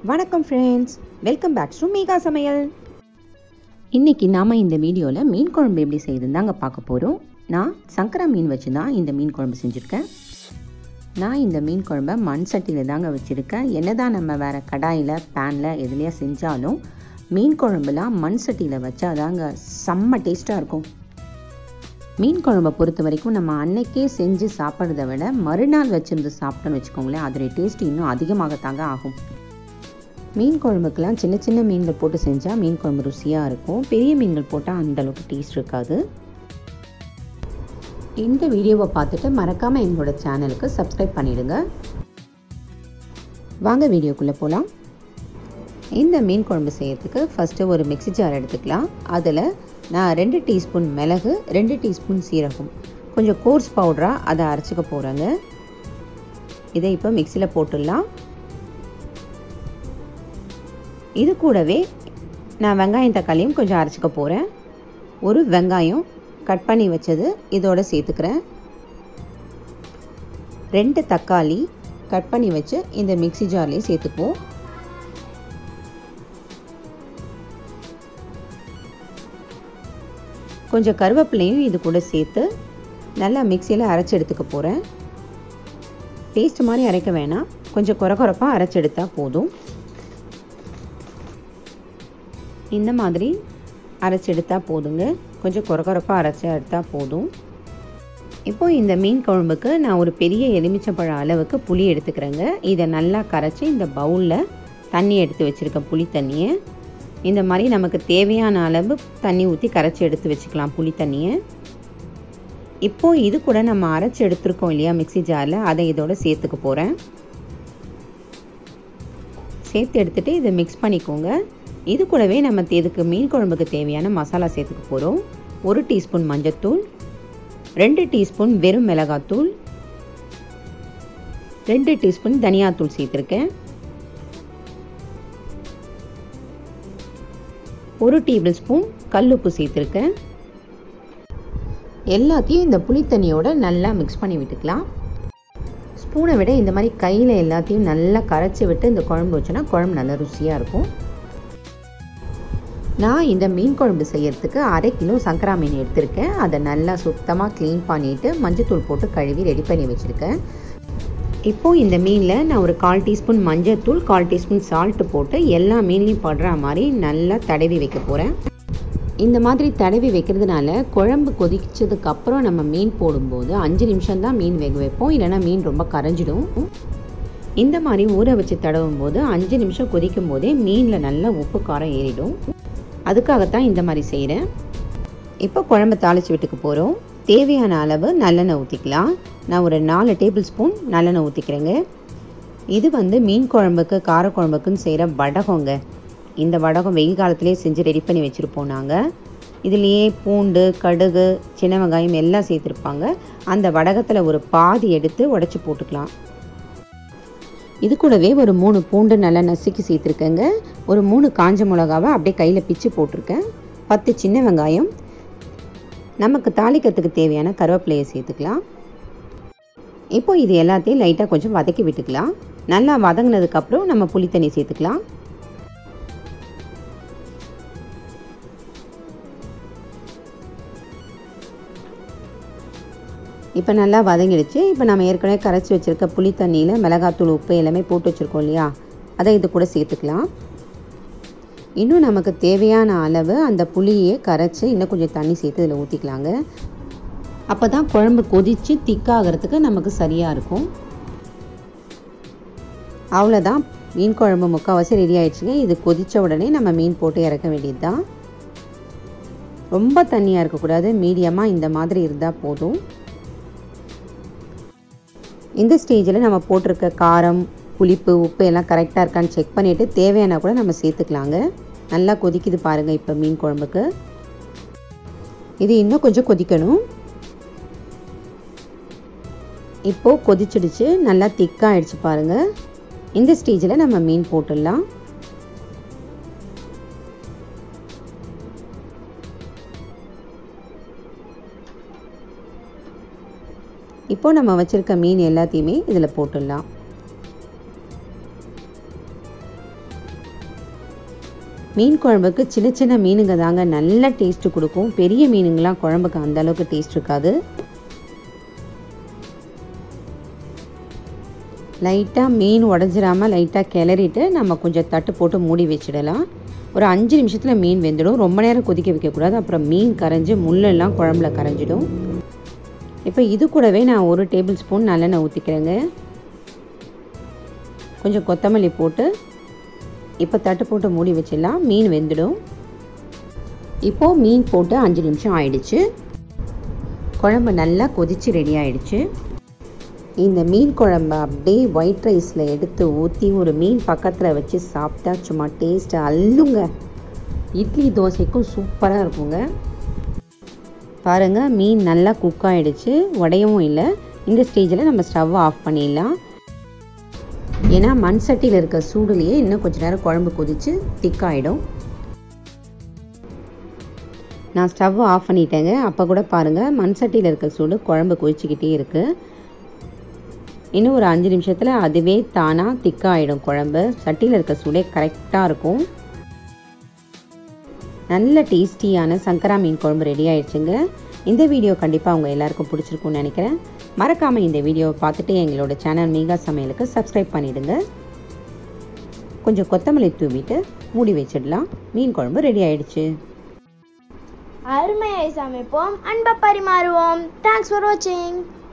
வணக்கம் friends welcome back to Meeka சமையல் இன்றைக்கி நாம் இந்த வீடியோவில் மீன் குழம்பு எப்படி செய்யுதுன்னு தாங்க பார்க்க போகிறோம் நான் சங்கரா மீன் வச்சு தான் இந்த மீன் குழம்பு செஞ்சுருக்கேன் நான் இந்த மீன் குழம்பை மண் சட்டியில் தாங்க வச்சுருக்கேன் என்ன தான் நம்ம வேறு கடாயில் பேனில் எதுலையா செஞ்சாலும் மீன் குழம்புலாம் மண் சட்டியில் வச்சா தாங்க செம்ம டேஸ்ட்டாக இருக்கும் மீன் குழம்பை பொறுத்த வரைக்கும் நம்ம அன்னைக்கே செஞ்சு சாப்பிட்றத விட மறுநாள் வச்சுருந்து சாப்பிட்டோன்னு வச்சுக்கோங்களேன் அதோடைய டேஸ்ட் இன்னும் அதிகமாகத்தாங்க ஆகும் மீன் குழம்புக்கெலாம் சின்ன சின்ன மீன்கள் போட்டு செஞ்சால் மீன் குழம்பு ருசியாக இருக்கும் பெரிய மீன்கள் போட்டால் அந்தளவுக்கு டேஸ்ட் இருக்காது இந்த வீடியோவை பார்த்துட்டு மறக்காமல் எங்களோட சேனலுக்கு சப்ஸ்கிரைப் பண்ணிவிடுங்க வாங்க வீடியோக்குள்ளே போகலாம் இந்த மீன் குழம்பு செய்யறதுக்கு ஃபஸ்ட்டு ஒரு மிக்சி ஜார் எடுத்துக்கலாம் அதில் நான் ரெண்டு டீஸ்பூன் மிளகு ரெண்டு டீஸ்பூன் சீரகம் கொஞ்சம் கோர்ஸ் பவுடராக அதை அரைச்சிக்க போகிறேங்க இதை இப்போ மிக்சியில் போட்டுடலாம் இது கூடவே நான் வெங்காயம் தக்காளியும் கொஞ்சம் அரைச்சிக்க போகிறேன் ஒரு வெங்காயம் கட் பண்ணி வச்சது இதோட சேர்த்துக்கிறேன் ரெண்டு தக்காளி கட் பண்ணி வச்சு இந்த மிக்சி ஜார்லேயே சேர்த்துக்குவோம் கொஞ்சம் கருவேப்பிலையும் இது கூட சேர்த்து நல்லா மிக்சியில் அரைச்சி எடுத்துக்க போகிறேன் பேஸ்ட் மாதிரி அரைக்க வேணாம் கொஞ்சம் குறை குறைப்பாக அரைச்சி எடுத்தால் போதும் இந்த மாதிரி அரைச்சி எடுத்தால் போதுங்க கொஞ்சம் குறை குறைப்பாக அரைச்சி எடுத்தால் போதும் இப்போ இந்த மீன் குழம்புக்கு நான் ஒரு பெரிய எலுமிச்சம்பழம் அளவுக்கு புளி எடுத்துக்கிறேங்க இதை நல்லா கரைச்சி இந்த பவுலில் தண்ணி எடுத்து வச்சுருக்கேன் புளி தண்ணியை இந்த மாதிரி நமக்கு தேவையான அளவு தண்ணி ஊற்றி கரைச்சி எடுத்து வச்சுக்கலாம் புளி தண்ணியை இப்போது இது கூட நம்ம அரைச்சி எடுத்துருக்கோம் இல்லையா மிக்சி ஜாரில் அதை இதோட சேர்த்துக்க போகிறேன் சேர்த்து எடுத்துகிட்டு இதை மிக்ஸ் பண்ணிக்கோங்க இது கூடவே நம்ம இதுக்கு மீன் குழம்புக்கு தேவையான மசாலா சேர்த்துக்க போகிறோம் ஒரு டீஸ்பூன் மஞ்சத்தூள் ரெண்டு டீஸ்பூன் வெறும் மிளகாத்தூள் ரெண்டு டீஸ்பூன் தனியாத்தூள் சேர்த்துருக்கேன் ஒரு டேபிள் ஸ்பூன் கல்லுப்பு சேர்த்துருக்கேன் எல்லாத்தையும் இந்த புளித்தண்ணியோட நல்லா மிக்ஸ் பண்ணி விட்டுக்கலாம் ஸ்பூனை விட இந்த மாதிரி கையில் எல்லாத்தையும் நல்லா கரைச்சி விட்டு இந்த குழம்பு வச்சோன்னா குழம்பு நல்லா ருசியாக இருக்கும் நான் இந்த மீன் குழம்பு செய்யறதுக்கு அரை கிலோ சங்கரா மீன் எடுத்திருக்கேன் அதை நல்லா சுத்தமாக க்ளீன் பண்ணிவிட்டு மஞ்சத்தூள் போட்டு கழுவி ரெடி பண்ணி வச்சுருக்கேன் இப்போது இந்த மீனில் நான் ஒரு கால் டீஸ்பூன் மஞ்சத்தூள் கால் டீஸ்பூன் சால்ட்டு போட்டு எல்லா மீன்லையும் படுற மாதிரி நல்லா தடவி வைக்க போகிறேன் இந்த மாதிரி தடவி வைக்கிறதுனால குழம்பு கொதிச்சதுக்கப்புறம் நம்ம மீன் போடும்போது அஞ்சு நிமிஷம் தான் மீன் வேக வைப்போம் இல்லைனா மீன் ரொம்ப கரைஞ்சிடும் இந்த மாதிரி ஊற வச்சு தடவும் போது அஞ்சு நிமிஷம் கொதிக்கும் போதே மீனில் நல்லா உப்பு காரம் ஏறிடும் அதுக்காகத்தான் இந்த மாதிரி செய்கிறேன் இப்போ குழம்பு தாளித்து விட்டுக்க போகிறோம் தேவையான அளவு நல்லெண்ணெய் ஊற்றிக்கலாம் நான் ஒரு நாலு டேபிள் ஸ்பூன் நல்லெண்ணெய் ஊற்றிக்கிறேங்க இது வந்து மீன் குழம்புக்கு காரக்குழம்புக்குன்னு செய்கிற வடகங்க இந்த வடகம் வெயில் காலத்துலேயே செஞ்சு ரெடி பண்ணி வச்சுருப்போம் நாங்கள் இதுலேயே பூண்டு கடுகு சின்ன வெங்காயம் எல்லாம் சேர்த்துருப்பாங்க அந்த வடகத்தில் ஒரு பாதி எடுத்து உடச்சி போட்டுக்கலாம் இது கூடவே ஒரு மூணு பூண்டு நல்லா நசுக்கி சேர்த்துருக்கேங்க ஒரு மூணு காஞ்ச மிளகாவை அப்படியே கையில் பிச்சு போட்டிருக்கேன் பத்து சின்ன வெங்காயம் நமக்கு தாளிக்கிறதுக்கு தேவையான கருவேப்பிலையை சேர்த்துக்கலாம் இப்போ இது எல்லாத்தையும் லைட்டாக கொஞ்சம் வதக்கி விட்டுக்கலாம் நல்லா வதங்கினதுக்கப்புறம் நம்ம புளி தண்ணி சேர்த்துக்கலாம் இப்போ நல்லா வதங்கிடுச்சு இப்போ நம்ம ஏற்கனவே கரைச்சி வச்சுருக்க புளி தண்ணியில் மிளகாத்தூள் உப்பு எல்லாமே போட்டு வச்சுருக்கோம் இல்லையா அதை இது கூட சேர்த்துக்கலாம் இன்னும் நமக்கு தேவையான அளவு அந்த புளியை கரைச்சி இன்னும் கொஞ்சம் தண்ணி சேர்த்து இதில் ஊற்றிக்கலாங்க அப்போ தான் குழம்பு கொதித்து திக்காகிறதுக்கு நமக்கு சரியாக இருக்கும் அவ்வளோதான் மீன் குழம்பு முக்கால்வாசி ரெடி ஆகிடுச்சுங்க இது கொதித்த உடனே நம்ம மீன் போட்டு இறக்க வேண்டியது தான் ரொம்ப தண்ணியாக இருக்கக்கூடாது மீடியமாக இந்த மாதிரி இருந்தால் போதும் இந்த ஸ்டேஜில் நம்ம போட்டிருக்க காரம் புளிப்பு உப்பு எல்லாம் கரெக்டாக இருக்கான்னு செக் பண்ணிவிட்டு தேவையான கூட நம்ம சேர்த்துக்கலாங்க நல்லா கொதிக்குது பாருங்கள் இப்போ மீன் குழம்புக்கு இது இன்னும் கொஞ்சம் கொதிக்கணும் இப்போது கொதிச்சிடுச்சு நல்லா திக்காக ஆயிடுச்சு பாருங்கள் இந்த ஸ்டேஜில் நம்ம மீன் போட்டுடலாம் இப்போ நம்ம வச்சுருக்க மீன் எல்லாத்தையுமே இதில் போட்டுடலாம் மீன் குழம்புக்கு சின்ன சின்ன மீனுங்க தாங்க நல்ல டேஸ்ட்டு கொடுக்கும் பெரிய மீனுங்களாம் குழம்புக்கு அந்த அளவுக்கு டேஸ்ட் இருக்காது லைட்டாக மீன் உடஞ்சிராமல் லைட்டாக கிளறிட்டு நம்ம கொஞ்சம் தட்டு போட்டு மூடி வச்சிடலாம் ஒரு அஞ்சு நிமிஷத்தில் மீன் வெந்துடும் ரொம்ப நேரம் கொதிக்க வைக்கக்கூடாது அப்புறம் மீன் கரைஞ்சி முள்ளெல்லாம் குழம்புல கரைஞ்சிடும் இப்போ இது கூடவே நான் ஒரு டேபிள் ஸ்பூன் நல்லெண்ணெய் ஊற்றிக்கிறேங்க கொஞ்சம் கொத்தமல்லி போட்டு இப்போ தட்டு போட்டு மூடி வச்சிடலாம் மீன் வெந்துடும் இப்போது மீன் போட்டு அஞ்சு நிமிஷம் ஆயிடுச்சு குழம்பு நல்லா கொதித்து ரெடி ஆயிடுச்சு இந்த மீன் குழம்பு அப்படியே ஒயிட் ரைஸில் எடுத்து ஊற்றி ஒரு மீன் பக்கத்தில் வச்சு சாப்பிட்டா சும்மா டேஸ்ட்டு அள்ளுங்க இட்லி தோசைக்கும் சூப்பராக இருக்குங்க பாருங்கள் மீன் நல்லா குக் ஆகிடுச்சு உடையவும் இல்லை இந்த ஸ்டேஜில் நம்ம ஸ்டவ் ஆஃப் பண்ணிடலாம் ஏன்னா மண் சட்டியில் இருக்க சூடுலேயே இன்னும் கொஞ்சம் நேரம் குழம்பு கொதித்து திக்காயிடும் நான் ஸ்டவ் ஆஃப் பண்ணிட்டேங்க அப்போ கூட பாருங்கள் மண் சட்டியில் இருக்க சூடு குழம்பு கொதிச்சுக்கிட்டே இருக்குது இன்னும் ஒரு அஞ்சு நிமிஷத்தில் அதுவே தானாக திக்காயிடும் குழம்பு சட்டியில் இருக்க சூடே கரெக்டாக இருக்கும் நல்ல டேஸ்டியான சங்கரா மீன் குழம்பு ரெடி ஆயிடுச்சுங்க இந்த வீடியோ கண்டிப்பாக உங்கள் எல்லாருக்கும் பிடிச்சிருக்கும்னு நினைக்கிறேன் மறக்காமல் இந்த வீடியோவை பார்த்துட்டு எங்களோட சேனல் மீகா சமையலுக்கு சப்ஸ்கிரைப் பண்ணிவிடுங்க கொஞ்சம் கொத்தமல்லி தூவிட்டு மூடி வச்சிடலாம் மீன் குழம்பு ரெடி ஆயிடுச்சு அருமையாய் சமைப்போம் அன்பை பரிமாறுவோம் தேங்க்ஸ் ஃபார் வாட்சிங்